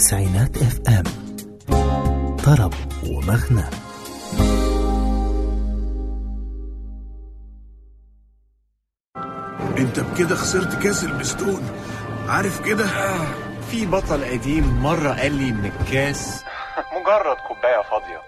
تسعينات اف ام طرب ومغنى انت بكده خسرت كاس البستون عارف كده في بطل قديم مرة قال لي إن الكاس مجرد كوباية فاضية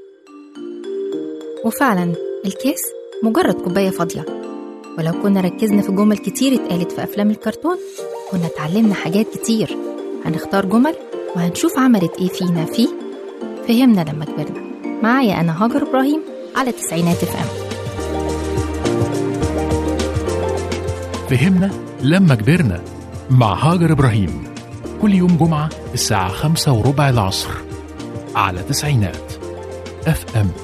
وفعلا الكاس مجرد كوباية فاضية ولو كنا ركزنا في جمل كتير اتقالت في أفلام الكرتون كنا اتعلمنا حاجات كتير هنختار جمل وهنشوف عملت ايه فينا فيه فهمنا لما كبرنا معايا أنا هاجر إبراهيم على تسعينات اف ام فهمنا لما كبرنا مع هاجر إبراهيم كل يوم جمعة الساعة خمسة وربع العصر على تسعينات اف ام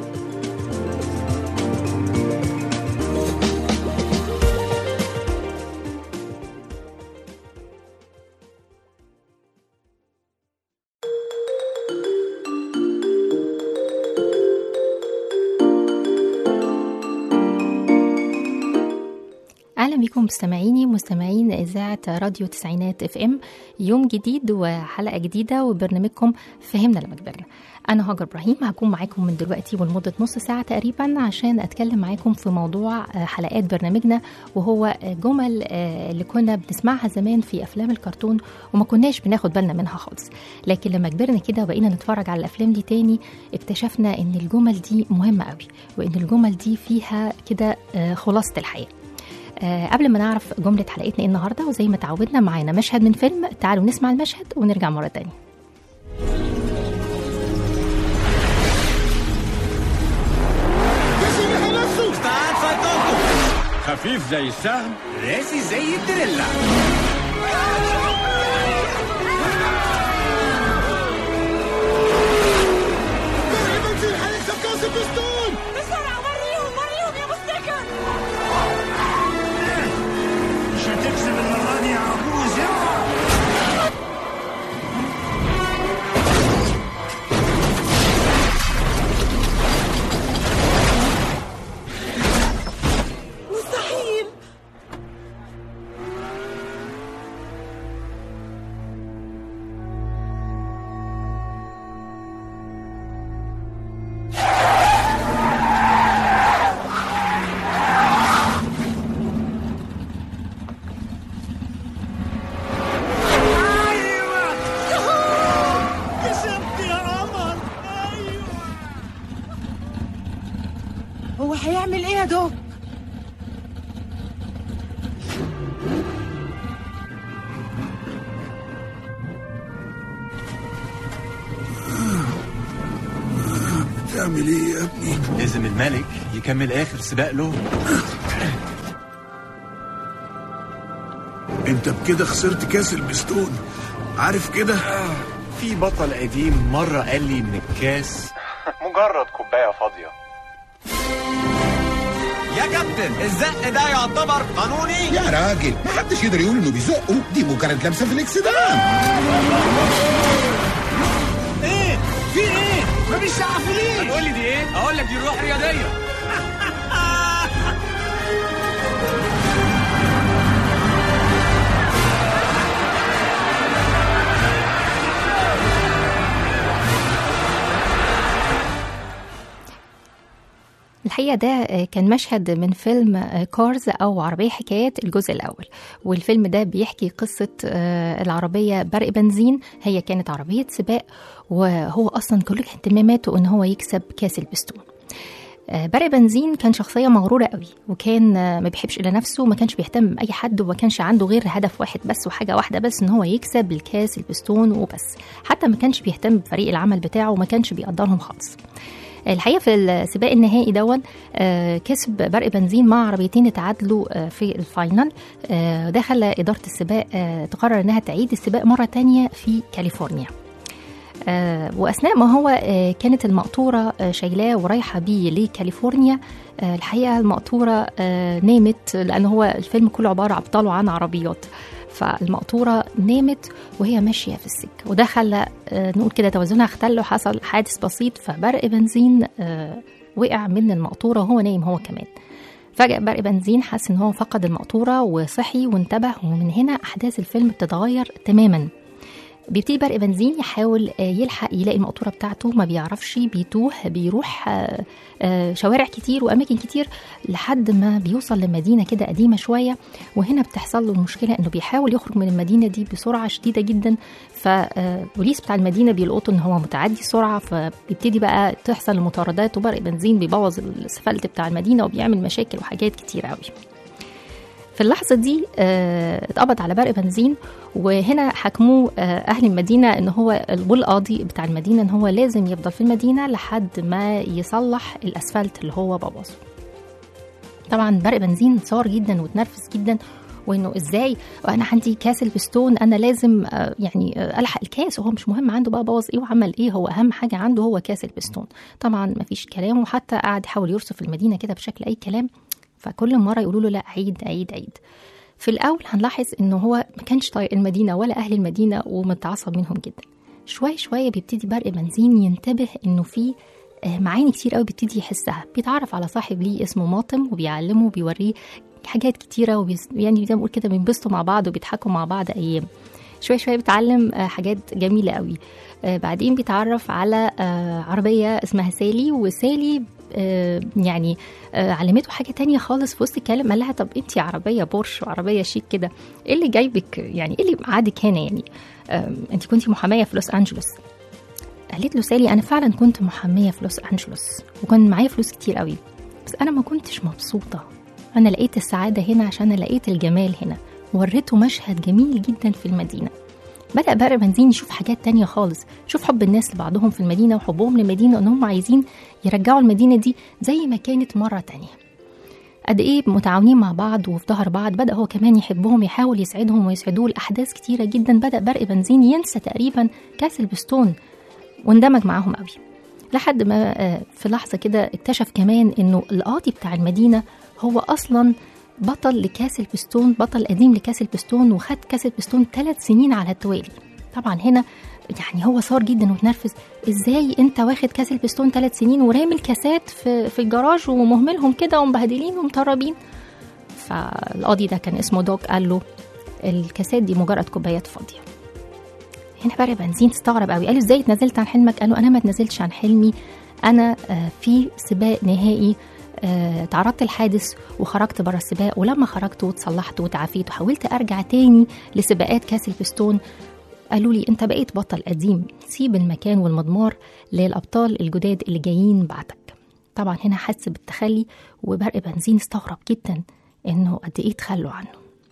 اهلا بكم مستمعيني مستمعين اذاعه راديو تسعينات اف ام يوم جديد وحلقه جديده وبرنامجكم فهمنا لما كبرنا انا هاجر ابراهيم هكون معاكم من دلوقتي ولمده نص ساعه تقريبا عشان اتكلم معاكم في موضوع آه، حلقات برنامجنا وهو آه، جمل آه، اللي كنا بنسمعها زمان في افلام الكرتون وما كناش بناخد بالنا منها خالص لكن لما كبرنا كده وبقينا نتفرج على الافلام دي تاني اكتشفنا ان الجمل دي مهمه قوي وان الجمل دي فيها كده آه، خلاصه الحياه آه، قبل ما نعرف جملة حلقتنا إيه النهاردة وزي ما تعودنا معانا مشهد من فيلم تعالوا نسمع المشهد ونرجع مرة تانية خفيف زي السهم راسي زي التريلا مش هتكسب المرة دي يا عبوز يلا كسبت يا قمر ايوه هو هيعمل ايه يا دوب تعمل ايه يا ابني لازم الملك يكمل آخر سباق له انت بكده خسرت كاس البستون عارف كده في بطل قديم مرة قال لي إن الكاس مجرد كوباية فاضية يا كابتن الزق ده يعتبر قانوني يا راجل ما حدش يقدر يقول انه بيزقه دي مجرد لمسه في الاكسدام ايه في ايه مفيش سقف ليه هتقول لي دي ايه اقول لك دي الروح رياضيه الحقيقة ده آه، كان مشهد من فيلم آه، كارز أو عربية حكايات الجزء الأول والفيلم ده بيحكي قصة آه، العربية برق بنزين هي كانت عربية سباق وهو أصلا كل اهتماماته إن هو يكسب كاس البستون آه، برق بنزين كان شخصية مغرورة قوي وكان آه، ما بيحبش إلا نفسه وما كانش بيهتم بأي حد وما كانش عنده غير هدف واحد بس وحاجة واحدة بس إن هو يكسب الكاس البستون وبس حتى ما كانش بيهتم بفريق العمل بتاعه وما كانش بيقدرهم خالص الحقيقه في السباق النهائي دون آه، كسب برق بنزين مع عربيتين اتعادلوا آه، في الفاينل آه، ده خلى اداره السباق آه، تقرر انها تعيد السباق مره تانية في كاليفورنيا آه، واثناء ما هو آه، كانت المقطوره آه، شايلاه ورايحه بيه لكاليفورنيا آه، الحقيقه المقطوره آه، نامت لان هو الفيلم كله عباره ابطاله عن عربيات فالمقطوره نامت وهي ماشيه في السكه وده خلى آه، نقول كده توازنها اختل وحصل حادث بسيط فبرق بنزين آه، وقع من المقطوره وهو نايم هو كمان فجأة برق بنزين حس ان هو فقد المقطورة وصحي وانتبه ومن هنا احداث الفيلم بتتغير تماما بيبتدي برق بنزين يحاول آه، يلحق يلاقي المقطوره بتاعته ما بيعرفش بيتوه بيروح آه، آه، شوارع كتير واماكن كتير لحد ما بيوصل لمدينه كده قديمه شويه وهنا بتحصل له المشكله انه بيحاول يخرج من المدينه دي بسرعه شديده جدا فالبوليس بتاع المدينه بيلقطوا ان هو متعدي السرعه فبيبتدي بقى تحصل المطاردات وبرق بنزين بيبوظ الاسفلت بتاع المدينه وبيعمل مشاكل وحاجات كتير قوي في اللحظة دي آه، اتقبض على برق بنزين وهنا حكموه آه، أهل المدينة إن هو والقاضي بتاع المدينة إن هو لازم يفضل في المدينة لحد ما يصلح الأسفلت اللي هو بوظه. طبعا برق بنزين صار جدا وتنرفز جدا وانه ازاي وانا عندي كاس البستون انا لازم آه، يعني آه، الحق الكاس وهو مش مهم عنده بقى بوظ ايه وعمل ايه هو اهم حاجه عنده هو كاس البستون طبعا مفيش كلام وحتى قعد يحاول يرصف المدينه كده بشكل اي كلام فكل مره يقولوا له لا عيد عيد عيد في الاول هنلاحظ انه هو ما كانش طايق المدينه ولا اهل المدينه ومتعصب منهم جدا شويه شويه بيبتدي برق بنزين ينتبه انه في آه، معاني كتير قوي بيبتدي يحسها بيتعرف على صاحب ليه اسمه ماطم وبيعلمه وبيوريه حاجات كتيره وبيس يعني زي ما بقول كده بينبسطوا مع بعض وبيضحكوا مع بعض ايام شويه شويه بيتعلم آه، حاجات جميله قوي آه، بعدين بيتعرف على آه، عربيه اسمها سالي وسالي آه، يعني آه، علمته حاجه تانية خالص في وسط الكلام قال لها طب انت عربيه بورش وعربيه شيك كده ايه اللي جايبك يعني ايه اللي قعدك هنا يعني انت كنتي محاميه في لوس انجلوس قالت له سالي انا فعلا كنت محاميه في لوس انجلوس وكان معايا فلوس كتير قوي بس انا ما كنتش مبسوطه انا لقيت السعاده هنا عشان أنا لقيت الجمال هنا وريته مشهد جميل جدا في المدينه بدأ بقى بنزين يشوف حاجات تانية خالص شوف حب الناس لبعضهم في المدينة وحبهم للمدينة ان هم عايزين يرجعوا المدينة دي زي ما كانت مرة تانية قد ايه متعاونين مع بعض وفي ظهر بعض بدا هو كمان يحبهم يحاول يسعدهم ويسعدوه لاحداث كتيره جدا بدا برق بنزين ينسى تقريبا كاس البستون واندمج معاهم قوي لحد ما آه، في لحظه كده اكتشف كمان انه القاضي بتاع المدينه هو اصلا بطل لكاس البستون بطل قديم لكاس البستون وخد كاس البستون ثلاث سنين على التوالي طبعا هنا يعني هو صار جدا وتنرفز ازاي انت واخد كاس البستون ثلاث سنين ورامي الكاسات في, في الجراج ومهملهم كده ومبهدلين ومطربين فالقاضي ده كان اسمه دوك قال له الكاسات دي مجرد كوبايات فاضيه هنا بقى بنزين استغرب قوي قال له ازاي اتنازلت عن حلمك قال له انا ما اتنازلتش عن حلمي انا آه، في سباق نهائي آه، تعرضت لحادث وخرجت بره السباق ولما خرجت وتصلحت وتعافيت وحاولت ارجع تاني لسباقات كاس البستون قالوا لي انت بقيت بطل قديم سيب المكان والمضمار للابطال الجداد اللي جايين بعدك طبعا هنا حس بالتخلي وبرق بنزين استغرب جدا انه قد ايه تخلوا عنه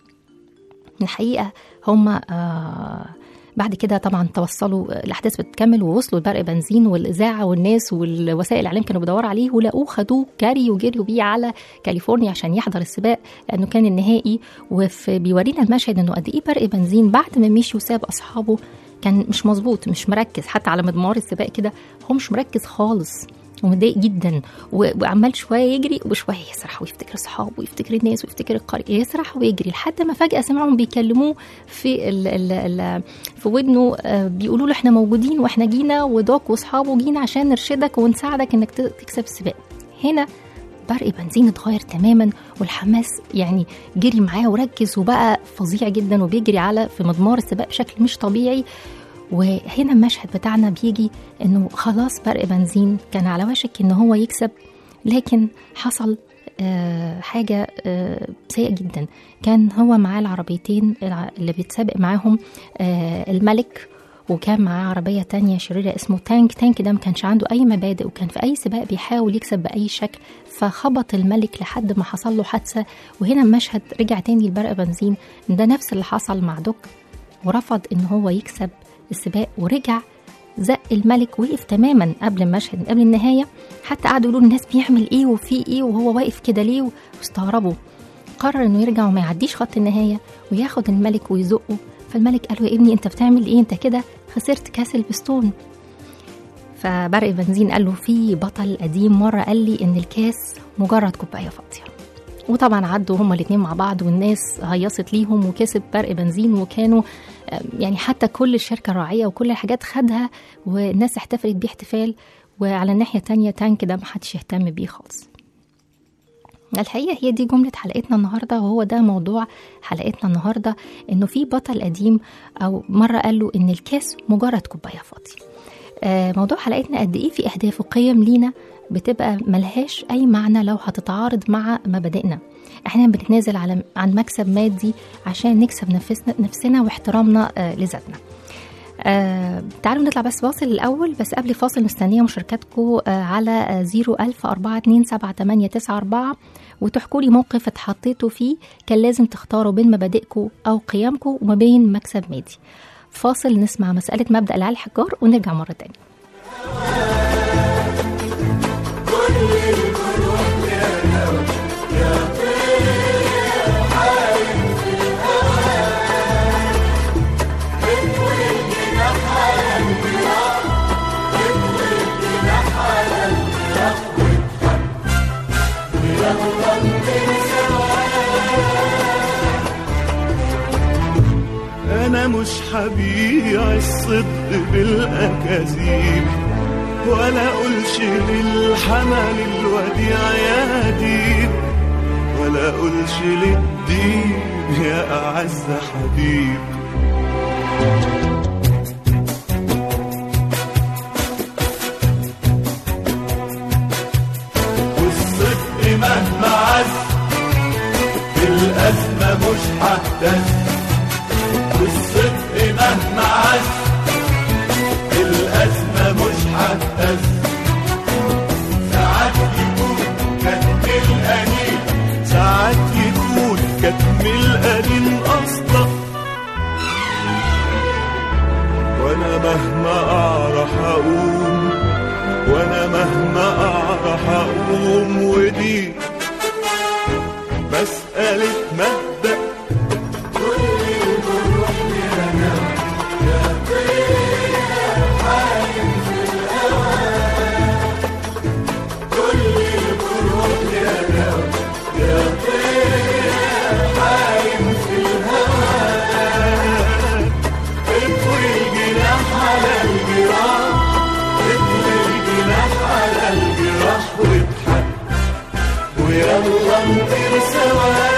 الحقيقه هم آه بعد كده طبعا توصلوا الاحداث بتكمل ووصلوا لبرق بنزين والاذاعه والناس والوسائل الاعلام كانوا بيدوروا عليه ولقوه خدوه جري وجريوا بيه على كاليفورنيا عشان يحضر السباق لانه كان النهائي وبيورينا المشهد انه قد ايه برق بنزين بعد ما مشي وساب اصحابه كان مش مظبوط مش مركز حتى على مضمار السباق كده هو مش مركز خالص ومتضايق جدا و- وعمال شويه يجري وشويه يسرح ويفتكر اصحابه ويفتكر الناس ويفتكر القريه يسرح ويجري لحد ما فجاه سمعهم بيكلموه في ال ال ال في ودنه آه، بيقولوا له احنا موجودين واحنا جينا ودوك واصحابه جينا عشان نرشدك ونساعدك انك ت- تكسب السباق هنا برق بنزين اتغير تماما والحماس يعني جري معاه وركز وبقى فظيع جدا وبيجري على في مضمار السباق بشكل مش طبيعي وهنا المشهد بتاعنا بيجي انه خلاص برق بنزين كان على وشك ان هو يكسب لكن حصل آه حاجة آه سيئة جدا كان هو معاه العربيتين الع- اللي بيتسابق معاهم آه الملك وكان معاه عربية تانية شريرة اسمه تانك تانك ده ما كانش عنده أي مبادئ وكان في أي سباق بيحاول يكسب بأي شكل فخبط الملك لحد ما حصل له حادثة وهنا المشهد رجع تاني لبرق بنزين ده نفس اللي حصل مع دوك ورفض ان هو يكسب السباق ورجع زق الملك وقف تماما قبل المشهد قبل النهايه حتى قعدوا يقولوا الناس بيعمل ايه وفي ايه وهو واقف كده ليه واستغربوا قرر انه يرجع وما يعديش خط النهايه وياخد الملك ويزقه فالملك قال له يا ابني انت بتعمل ايه انت كده خسرت كاس البستون فبرق بنزين قال له في بطل قديم مره قال لي ان الكاس مجرد كوبايه فاضيه وطبعا عدوا هما الاتنين مع بعض والناس هيصت ليهم وكسب برق بنزين وكانوا آم، يعني حتى كل الشركة الراعية وكل الحاجات خدها والناس احتفلت بيه احتفال وعلى الناحية التانية تانك ده محدش يهتم بيه خالص الحقيقة هي دي جملة حلقتنا النهاردة وهو ده موضوع حلقتنا النهاردة إنه في بطل قديم أو مرة قال له إن الكاس مجرد كوباية فاضية آه، موضوع حلقتنا قد إيه في أهداف وقيم لينا بتبقى ملهاش أي معنى لو هتتعارض مع مبادئنا احنا بنتنازل على عن مكسب مادي عشان نكسب نفسنا نفسنا واحترامنا آه، لذاتنا آه تعالوا نطلع بس فاصل الأول بس قبل فاصل مستنية مشاركاتكم آه على زيرو ألف أربعة اتنين سبعة تمانية تسعة أربعة وتحكوا لي موقف اتحطيتوا فيه كان لازم تختاروا بين مبادئكم أو قيمكم وما بين مكسب مادي فاصل نسمع مسألة مبدأ العلي الحجار ونرجع مرة تانية أنا مش هبيع الصدق بالأكاذيب ولا أقولش للحمل الوديع يا ديب ولا أقولش للدين يا أعز حبيب والصدق مهما عز في الأزمة مش ههتز والصدق مهما عز الأزمة مش هتهز ساعات يكون كتم القليل ساعات يكون كتم القليل أصلا وأنا مهما أعرف أقوم وأنا مهما أعرف أقوم ودي مسألة مبدأ اطوي الجناح على الجراح اطوي الجناح على الجراح واضحك ويلا نطير سوا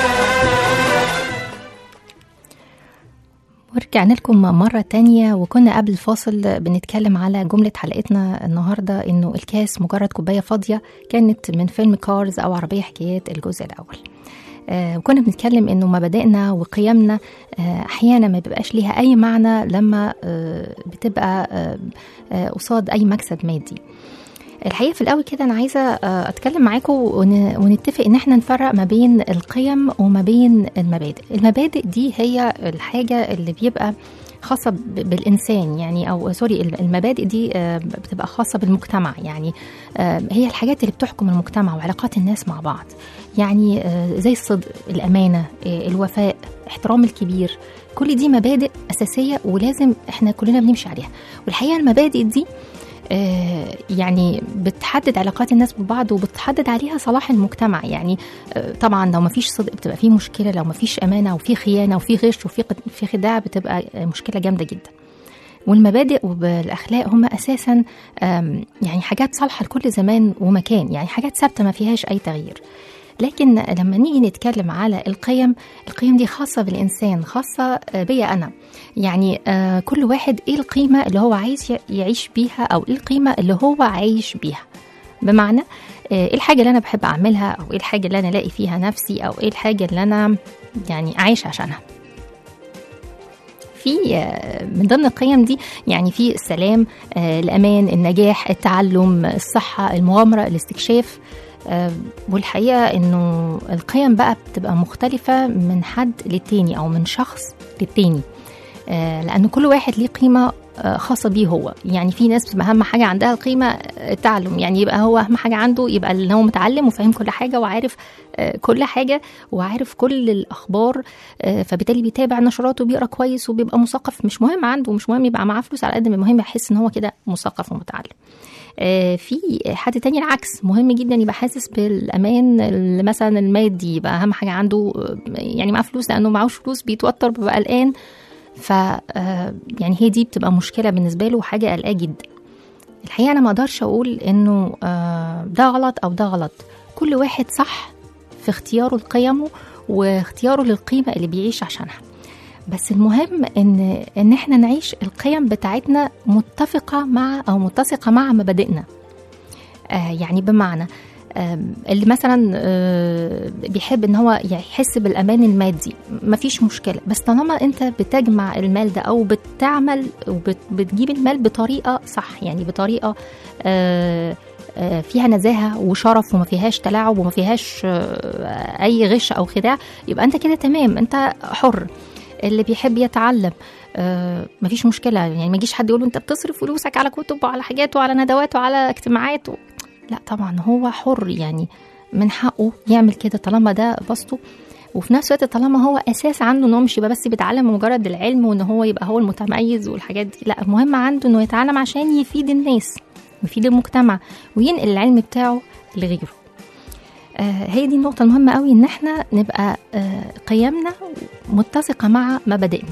ورجعنا لكم مرة تانية وكنا قبل الفاصل بنتكلم على جملة حلقتنا النهاردة إنه الكاس مجرد كوباية فاضية كانت من فيلم كارز أو عربية حكايات الجزء الأول آه وكنا بنتكلم إنه مبادئنا وقيمنا آه أحيانا ما بيبقاش ليها أي معنى لما آه بتبقى آه آه قصاد أي مكسب مادي الحقيقه في الاول كده انا عايزه آه، اتكلم معاكم ون- ونتفق ان احنا نفرق ما بين القيم وما بين المبادئ المبادئ دي هي الحاجه اللي بيبقى خاصة ب- بالإنسان يعني أو سوري المبادئ دي آه، بتبقى خاصة بالمجتمع يعني آه، هي الحاجات اللي بتحكم المجتمع وعلاقات الناس مع بعض يعني آه، زي الصدق الأمانة آه، الوفاء احترام الكبير كل دي مبادئ أساسية ولازم احنا كلنا بنمشي عليها والحقيقة المبادئ دي آه، يعني بتحدد علاقات الناس ببعض وبتحدد عليها صلاح المجتمع يعني آه، طبعا لو ما فيش صدق بتبقى في مشكله لو ما فيش امانه وفي خيانه وفي غش وفي قد- في خداع بتبقى آه، مشكله جامده جدا والمبادئ والاخلاق هم اساسا آم، يعني حاجات صالحه لكل زمان ومكان يعني حاجات ثابته ما فيهاش اي تغيير لكن لما نيجي نتكلم على القيم القيم دي خاصة بالإنسان خاصة آه، بيا أنا يعني آه، كل واحد إيه القيمة اللي هو عايز ي- يعيش بيها أو إيه القيمة اللي هو عايش بيها بمعنى آه، إيه الحاجة اللي أنا بحب أعملها أو إيه الحاجة اللي أنا ألاقي فيها نفسي أو إيه الحاجة اللي أنا يعني عايش عشانها في آه، من ضمن القيم دي يعني في السلام آه، الأمان النجاح التعلم الصحة المغامرة الاستكشاف آه، والحقيقة إنه القيم بقى بتبقى مختلفة من حد للتاني أو من شخص للتاني آه، لأن كل واحد ليه قيمة آه، خاصة بيه هو يعني في ناس بتبقى أهم حاجة عندها القيمة آه، التعلم يعني يبقى هو أهم حاجة عنده يبقى اللي هو متعلم وفاهم كل حاجة وعارف آه، كل حاجة وعارف كل الأخبار آه، فبالتالي بيتابع نشرات وبيقرا كويس وبيبقى مثقف مش مهم عنده مش مهم يبقى معاه فلوس على قد ما المهم يحس إن هو كده مثقف ومتعلم آه، في حد تاني العكس مهم جدا يبقى حاسس بالامان ال- مثلا المادي يبقى اهم حاجه عنده آه، يعني معاه فلوس لانه معهوش فلوس بيتوتر بيبقى قلقان ف آه، يعني هي دي بتبقى مشكله بالنسبه له وحاجه قلقاه جدا الحقيقه انا ما اقدرش اقول انه آه، ده غلط او ده غلط كل واحد صح في اختياره لقيمه واختياره للقيمة اللي بيعيش عشانها بس المهم ان ان احنا نعيش القيم بتاعتنا متفقة مع او متسقة مع مبادئنا آه يعني بمعنى آم، اللي مثلا آه، بيحب ان هو يحس بالامان المادي مفيش مشكله بس طالما انت بتجمع المال ده او بتعمل وبتجيب المال بطريقه صح يعني بطريقه آه، آه، فيها نزاهه وشرف وما فيهاش تلاعب وما فيهاش آه، اي غش او خداع يبقى انت كده تمام انت حر اللي بيحب يتعلم آه مفيش مشكله يعني ما يجيش حد يقول له انت بتصرف فلوسك على كتب وعلى حاجات وعلى ندوات وعلى اجتماعات و... لا طبعا هو حر يعني من حقه يعمل كده طالما ده بسطه وفي نفس الوقت طالما هو اساس عنده ان هو مش يبقى بس بيتعلم مجرد العلم وان هو يبقى هو المتميز والحاجات دي لا المهم عنده انه يتعلم عشان يفيد الناس ويفيد المجتمع وينقل العلم بتاعه لغيره آه هي دي النقطة المهمة قوي ان احنا نبقى آه قيمنا متسقة مع مبادئنا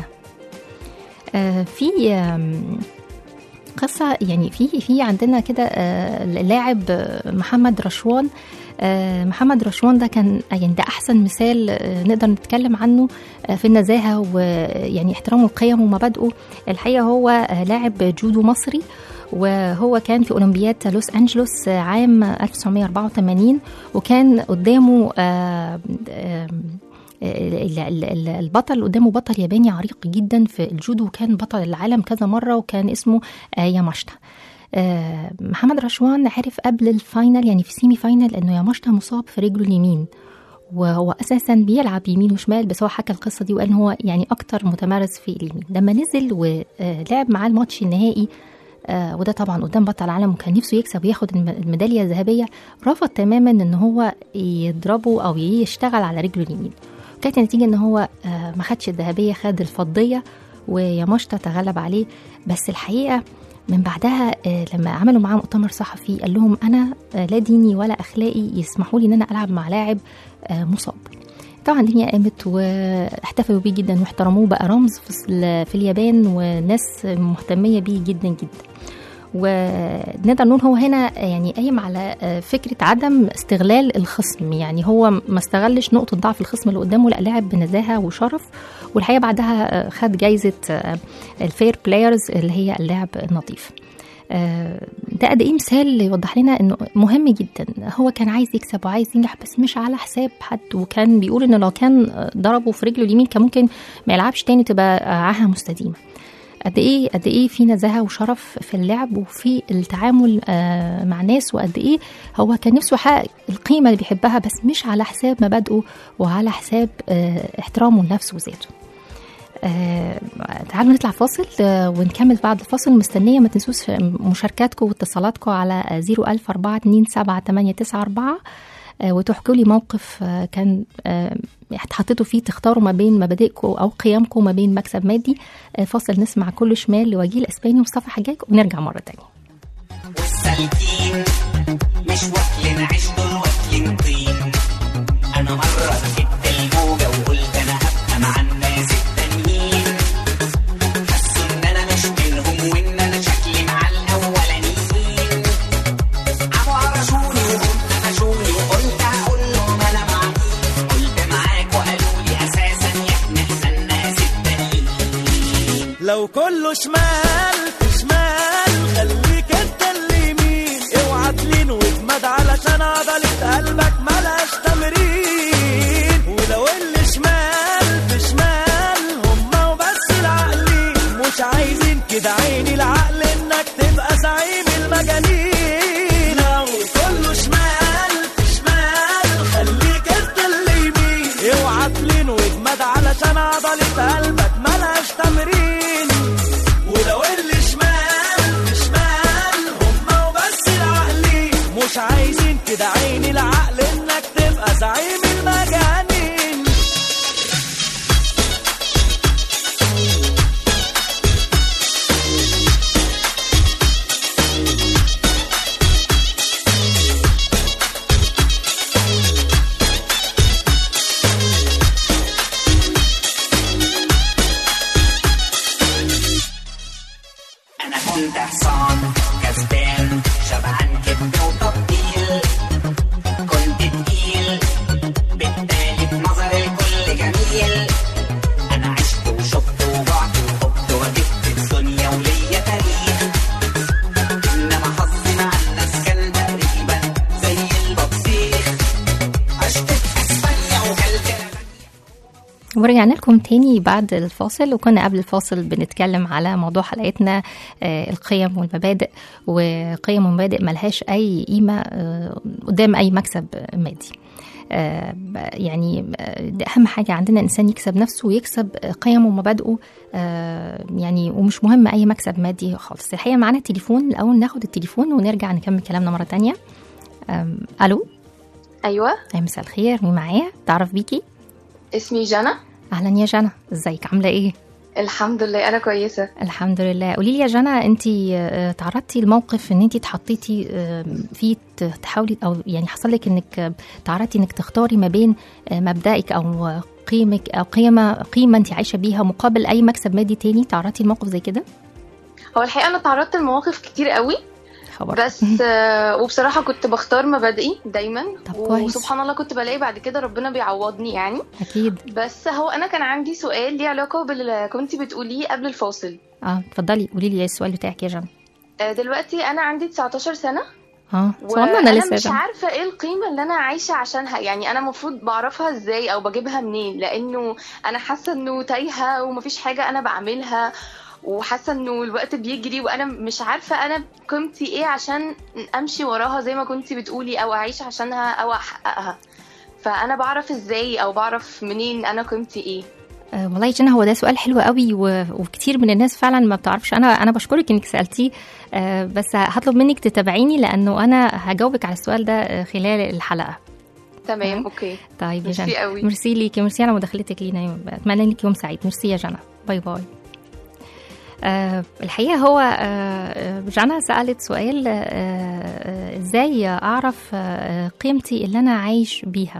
آه في آم، قصة يعني في في عندنا كده آه، اللاعب آه، محمد رشوان آه، محمد رشوان ده كان يعني ده احسن مثال آه، نقدر نتكلم عنه آه، في النزاهه ويعني احترام القيم ومبادئه الحقيقه هو آه، لاعب جودو مصري وهو كان في اولمبياد لوس انجلوس آه، عام 1984 وكان قدامه آه، آه، ال- ال- ال- البطل قدامه بطل ياباني عريق جدا في الجودو وكان بطل العالم كذا مره وكان اسمه آه، ياماشتا آه، محمد رشوان عرف قبل الفاينل يعني في سيمي فاينل انه ياماشتا مصاب في رجله اليمين وهو اساسا بيلعب يمين وشمال بس هو حكى القصه دي وقال ان هو يعني اكتر متمرس في اليمين لما نزل ولعب معاه الماتش النهائي آه وده طبعا قدام بطل العالم وكان نفسه يكسب وياخد الم- الميداليه الذهبيه رفض تماما ان هو يضربه او يشتغل على رجله اليمين كانت النتيجه ان هو آه ما خدش الذهبيه خد الفضيه وياماشتا تغلب عليه بس الحقيقه من بعدها آه، لما عملوا معاه مؤتمر صحفي قال لهم انا آه، لا ديني ولا اخلاقي يسمحوا لي ان انا العب مع لاعب آه، مصاب طبعا الدنيا قامت واحتفلوا بيه جدا واحترموه بقى رمز في ال- في اليابان وناس مهتميه بيه جدا جدا ونقدر نقول هو هنا يعني قايم على آه، فكره عدم استغلال الخصم يعني هو ما استغلش نقطه ضعف الخصم اللي قدامه لا لعب بنزاهه وشرف والحقيقه بعدها آه، خد جايزه آه، الفير بلايرز اللي هي اللعب النظيف آه، ده قد ايه مثال يوضح لنا انه مهم جدا هو كان عايز يكسب وعايز ينجح بس مش على حساب حد وكان بيقول انه لو كان آه، ضربه في رجله اليمين كان ممكن ما يلعبش تاني تبقى آه، عاهه مستديمه قد ايه قد ايه في نزاهه وشرف في اللعب وفي التعامل آه، مع ناس وقد ايه هو كان نفسه يحقق القيمه اللي بيحبها بس مش على حساب مبادئه وعلى حساب آه، احترامه لنفسه وذاته آه، تعالوا نطلع فاصل آه، ونكمل بعد الفاصل مستنيه ما تنسوش مشاركاتكم واتصالاتكم على 010427894 آه، وتحكوا لي موقف آه، كان آه، اتحطيتوا فيه تختاروا ما بين مبادئكم او قيمكم ما بين مكسب مادي آه، فاصل نسمع كل شمال لوجيه الاسباني مصطفى حجاج ونرجع مره تانية والسالكين مش واكلين عيش دول واكلين طين انا مره ركبت الموجه وقلت انا هبقى مع الناس التانيين حسوا ان انا مش منهم وان انا شكلي مع الاولانيين عموا عرشوني وهم قفشوني وقلت هقول لهم انا مع مين قلت معاك وقالوا لي اساسا احنا احنا الناس التانيين لو كله شمال في شمال خليك انت اليمين اوعى تلين واجمد علشان عضلة قلبك ملهاش تمرين ولو اللي شمال في شمال هما وبس العقلين مش عايزين كده عيني العقل انك تبقى زعيم المجانين لو كله شمال في شمال خليك انت اليمين اوعى تلين واجمد علشان عضلة قلبك ملهاش تمرين ولو اللي شمال في شمال هما وبس العقلين مش عايزين كده عيني العقل انك تبقى زعيم المجانين انا كنت حصان كسبان شبعان كبد وتطبيل كنت تقيل ورجعنا لكم تاني بعد الفاصل وكنا قبل الفاصل بنتكلم على موضوع حلقتنا آه، القيم والمبادئ وقيم ومبادئ ملهاش أي قيمة آه، قدام أي مكسب مادي آه، ب- يعني آه، ده أهم حاجة عندنا إنسان يكسب نفسه ويكسب آه، قيمه ومبادئه آه، يعني ومش مهم أي مكسب مادي خالص الحقيقة معانا التليفون الأول ناخد التليفون ونرجع نكمل كلامنا مرة تانية آم، ألو ايوه يا مساء الخير مين معايا تعرف بيكي اسمي جنى اهلا يا جنى ازيك عامله ايه الحمد لله انا كويسه الحمد لله قولي لي يا جنى انت تعرضتي لموقف ان انت اتحطيتي آه، فيه ت- تحاولي او يعني حصل لك انك آه، تعرضتي انك تختاري ما بين آه، مبدئك او آه، قيمك او قيمه قيمه انت عايشه بيها مقابل اي مكسب مادي تاني تعرضتي لموقف زي كده هو الحقيقه انا تعرضت لمواقف كتير قوي خبر بس آه، وبصراحه كنت بختار مبادئي دايما طب كويس. وسبحان الله كنت بلاقي بعد كده ربنا بيعوضني يعني اكيد بس هو انا كان عندي سؤال ليه علاقه باللي كنت بتقوليه قبل الفاصل اه اتفضلي قولي لي السؤال بتاعك يا جنى آه، دلوقتي انا عندي 19 سنه اه وانا صغننه لسه يا مش جنى. عارفه ايه القيمه اللي انا عايشه عشانها يعني انا المفروض بعرفها ازاي او بجيبها منين لانه انا حاسه انه تايهه ومفيش حاجه انا بعملها وحاسه انه الوقت بيجري وانا مش عارفه انا قيمتي ايه عشان امشي وراها زي ما كنتي بتقولي او اعيش عشانها او احققها فانا بعرف ازاي او بعرف منين انا قيمتي ايه آه، والله يا جنى هو ده سؤال حلو قوي و- وكتير من الناس فعلا ما بتعرفش انا انا بشكرك انك سالتيه آه، بس هطلب منك تتابعيني لانه انا هجاوبك على السؤال ده آه، خلال الحلقه تمام اوكي طيب يا ميرسي جنى قوي. ميرسي ليكي ميرسي على مداخلتك لينا اتمنى لك يوم سعيد ميرسي يا جنى باي باي آه الحقيقه هو آه آه، جانا سالت سؤال آه آه ازاي اعرف آه قيمتي اللي انا عايش بيها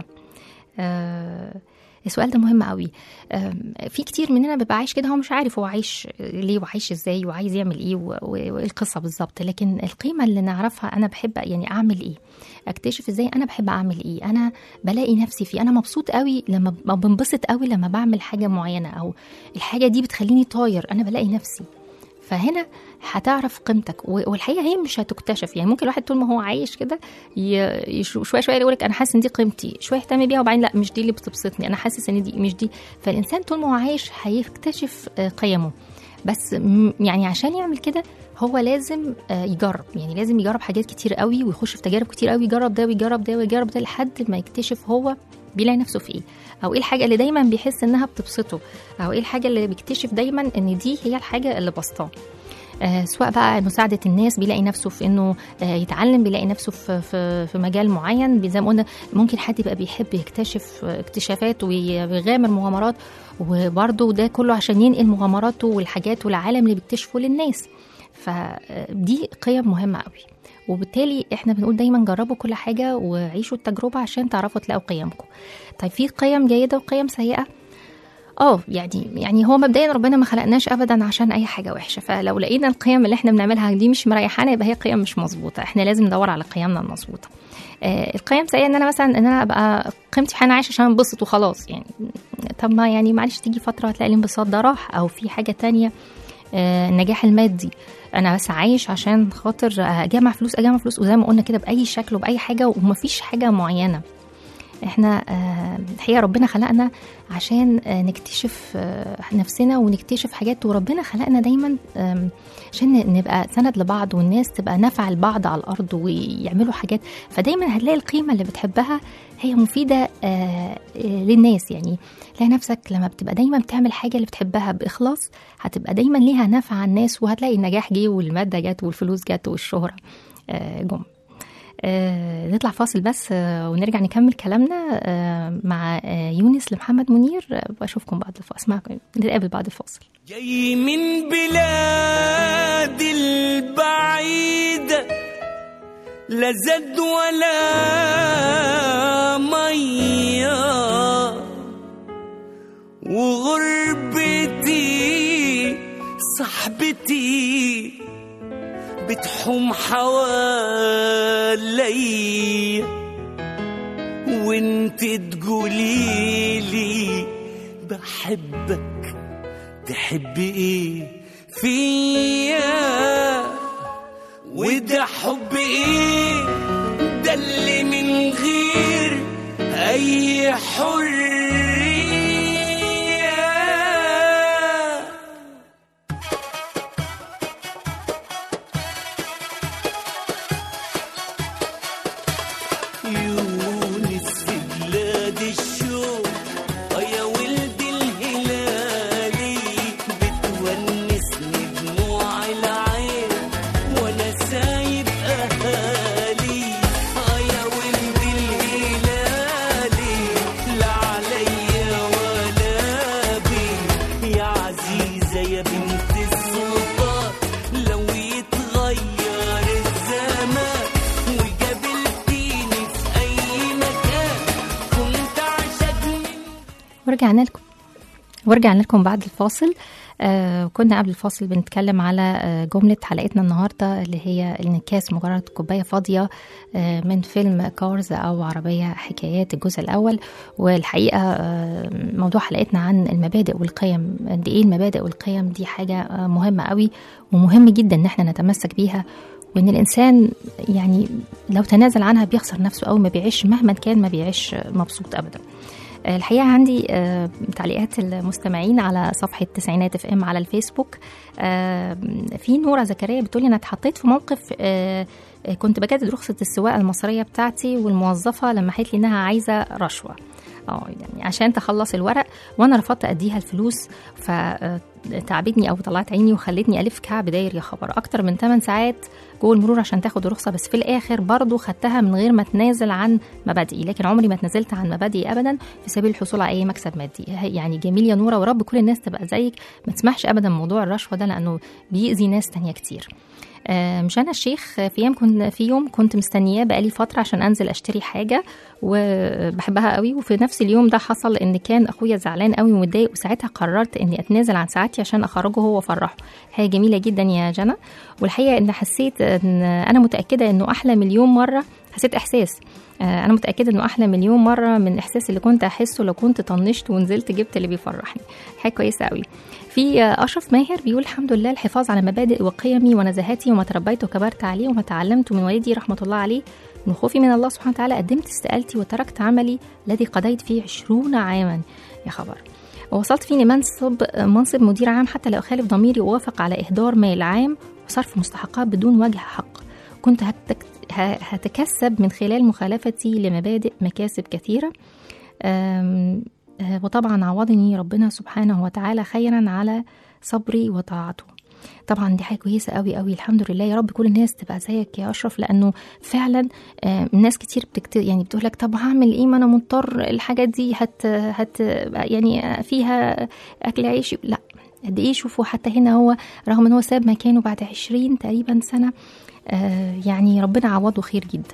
آه السؤال ده مهم قوي آم، في كتير مننا بيبقى عايش كده هو مش عارف هو عايش ليه وعايش ازاي وعايز يعمل ايه و- و- وايه القصه بالظبط لكن القيمه اللي نعرفها انا بحب يعني اعمل ايه اكتشف ازاي انا بحب اعمل ايه انا بلاقي نفسي فيه انا مبسوط قوي لما ب- بنبسط قوي لما بعمل حاجه معينه او الحاجه دي بتخليني طاير انا بلاقي نفسي فهنا هتعرف قيمتك و- والحقيقه هي مش هتكتشف يعني ممكن الواحد طول ما هو عايش كده ي- يشو- شويه شويه يقول لك انا حاسس ان دي قيمتي شويه يهتم بيها وبعدين لا مش دي اللي بتبسطني انا حاسس ان دي مش دي فالانسان طول ما هو عايش هيكتشف آه، قيمه بس م- يعني عشان يعمل كده هو لازم آه، يجرب يعني لازم يجرب حاجات كتير قوي ويخش في تجارب كتير قوي يجرب ده ويجرب ده ويجرب ده لحد ما يكتشف هو بيلاقي نفسه في ايه او ايه الحاجه اللي دايما بيحس انها بتبسطه او ايه الحاجه اللي بيكتشف دايما ان دي هي الحاجه اللي بسطاه آه، سواء بقى مساعدة الناس بيلاقي نفسه في انه آه، يتعلم بيلاقي نفسه في في في مجال معين زي ما قلنا ممكن حد يبقى بيحب يكتشف آه، اكتشافات وي- ويغامر مغامرات وبرضه ده كله عشان ينقل مغامراته والحاجات والعالم اللي بيكتشفه للناس فدي قيم مهمة قوي وبالتالي احنا بنقول دايما جربوا كل حاجة وعيشوا التجربة عشان تعرفوا تلاقوا قيمكم طيب في قيم جيدة وقيم سيئة اه يعني يعني هو مبدئيا ربنا ما خلقناش ابدا عشان اي حاجه وحشه فلو لقينا القيم اللي احنا بنعملها دي مش مريحانا يبقى هي قيم مش مظبوطه احنا لازم ندور على قيمنا المظبوطه آه القيم سيئه ان انا مثلا ان انا ابقى قيمتي انا عايشه عشان انبسط وخلاص يعني طب ما يعني معلش تيجي فتره هتلاقي الانبساط ده راح او في حاجه تانية آه النجاح المادي انا بس عايش عشان خاطر اجمع فلوس اجمع فلوس وزي ما قلنا كده باي شكل وباي حاجه ومفيش حاجه معينه احنا آه، الحقيقه ربنا خلقنا عشان آه، نكتشف آه، نفسنا ونكتشف حاجات وربنا خلقنا دايما آم، عشان نبقى سند لبعض والناس تبقى نافعه لبعض على الارض ويعملوا حاجات فدايما هتلاقي القيمه اللي بتحبها هي مفيده آه، آه، للناس يعني تلاقي نفسك لما بتبقى دايما بتعمل حاجه اللي بتحبها باخلاص هتبقى دايما ليها نفع على الناس وهتلاقي النجاح جه والماده جت والفلوس جت والشهره آه، جم آه نطلع فاصل بس آه ونرجع نكمل كلامنا آه مع آه يونس لمحمد منير آه واشوفكم بعد الفاصل معكم نتقابل بعد الفاصل جاي من بلاد البعيدة لا زاد ولا مية وغربتي صاحبتي بتحوم حوالي وانت تقوليلي بحبك تحبي ايه فيا وده حب ايه ده اللي من غير اي حرية ورجعنا لكم ورجعنا لكم بعد الفاصل آه كنا قبل الفاصل بنتكلم على آه جملة حلقتنا النهاردة اللي هي إن الكاس مجرد كوباية فاضية آه من فيلم كارز أو عربية حكايات الجزء الأول والحقيقة آه موضوع حلقتنا عن المبادئ والقيم قد إيه المبادئ والقيم دي حاجة آه مهمة قوي ومهم جدا إن احنا نتمسك بيها وإن الإنسان يعني لو تنازل عنها بيخسر نفسه أو ما بيعيش مهما كان ما بيعيش مبسوط أبدا الحقيقه عندي آه، تعليقات المستمعين على صفحه تسعينات اف ام على الفيسبوك آه، في نوره زكريا بتقولي انا اتحطيت في موقف آه، كنت بجدد رخصه السواقه المصريه بتاعتي والموظفه لما قالت لي انها عايزه رشوه اه يعني عشان تخلص الورق وانا رفضت اديها الفلوس فتعبتني او طلعت عيني وخلتني الف كعب داير يا خبر اكتر من 8 ساعات جوه المرور عشان تاخد رخصه بس في الاخر برضو خدتها من غير ما اتنازل عن مبادئي لكن عمري ما اتنازلت عن مبادئي ابدا في سبيل الحصول على اي مكسب مادي يعني جميل يا نوره ورب كل الناس تبقى زيك ما تسمحش ابدا موضوع الرشوه ده لانه بيأذي ناس تانية كتير آه، مش انا الشيخ في يوم كنت في يوم كنت مستنياه بقالي فتره عشان انزل اشتري حاجه وبحبها قوي وفي نفس اليوم ده حصل ان كان اخويا زعلان قوي ومتضايق وساعتها قررت اني اتنازل عن ساعتي عشان اخرجه هو وافرحه حاجه جميله جدا يا جنى والحقيقه ان حسيت ان انا متاكده انه احلى مليون مره حسيت احساس آه، انا متاكده انه احلى مليون مره من الاحساس اللي كنت احسه لو كنت طنشت ونزلت جبت اللي بيفرحني حاجه كويسه قوي في آه، اشرف ماهر بيقول الحمد لله الحفاظ على مبادئ وقيمي ونزاهتي وما تربيت وكبرت عليه وما تعلمت من والدي رحمه الله عليه من خوفي من الله سبحانه وتعالى قدمت استقالتي وتركت عملي الذي قضيت فيه عشرون عاما يا خبر ووصلت فيه لمنصب منصب مدير عام حتى لو خالف ضميري ووافق على إهدار مال عام وصرف مستحقات بدون وجه حق كنت هتك- ه- هتكسب من خلال مخالفتي لمبادئ مكاسب كثيرة أم، آه، وطبعا عوضني ربنا سبحانه وتعالى خيرا على صبري وطاعته طبعا دي حاجه كويسه قوي قوي الحمد لله يا رب كل الناس تبقى زيك يا اشرف لانه فعلا آه، ناس كتير بتكت... يعني بتقول لك طب هعمل ايه ما انا مضطر الحاجات دي هت هت يعني فيها اكل عيش لا قد ايه شوفوا حتى هنا هو رغم ان هو ساب مكانه بعد عشرين تقريبا سنه آه، يعني ربنا عوضه خير جدا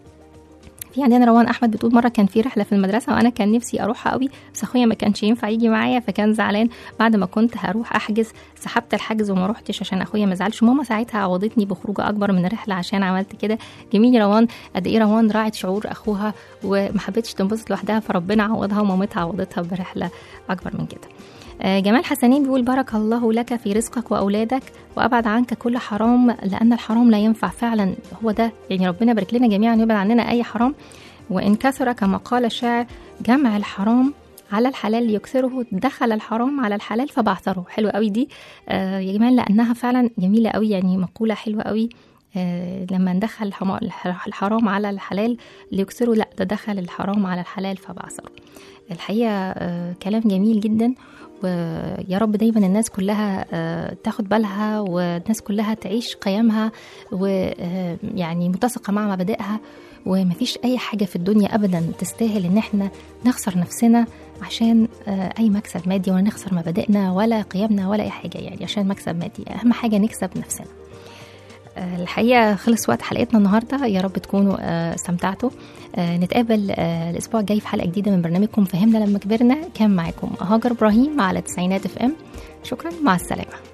في عندنا روان احمد بتقول مره كان في رحله في المدرسه وانا كان نفسي اروحها قوي بس اخويا ما كانش ينفع يجي معايا فكان زعلان بعد ما كنت هروح احجز سحبت الحجز وما روحتش عشان اخويا ما زعلش ماما ساعتها عوضتني بخروجه اكبر من الرحله عشان عملت كده جميل يا روان قد ايه روان راعت شعور اخوها وما حبتش تنبسط لوحدها فربنا عوضها ومامتها عوضتها برحله اكبر من كده آه، جمال حسنين بيقول بارك الله لك في رزقك واولادك وابعد عنك كل حرام لان الحرام لا ينفع فعلا هو ده يعني ربنا يبارك لنا جميعا ويبعد عننا اي حرام وان كثر كما قال الشاعر جمع الحرام على الحلال يكثره دخل الحرام على الحلال فبعثره حلوه قوي دي آه يا جماعه لانها فعلا جميله قوي يعني مقوله حلوه قوي آه لما ندخل الحما- الح- الحرام على الحلال ليكثره لا ده دخل الحرام على الحلال فبعثره الحقيقه آه كلام جميل جدا ويا رب دايما الناس كلها آه، تاخد بالها والناس كلها تعيش قيمها ويعني متسقة مع مبادئها ومفيش أي حاجة في الدنيا أبدا تستاهل إن احنا نخسر نفسنا عشان آه، أي مكسب مادي ولا نخسر مبادئنا ولا قيمنا ولا أي حاجة يعني عشان مكسب مادي أهم حاجة نكسب نفسنا آه، الحقيقة خلص وقت حلقتنا النهاردة يا رب تكونوا آه، استمتعتوا آه، نتقابل آه، الأسبوع الجاي في حلقة جديدة من برنامجكم فهمنا لما كبرنا كان معاكم هاجر إبراهيم على تسعينات اف ام شكرا مع السلامة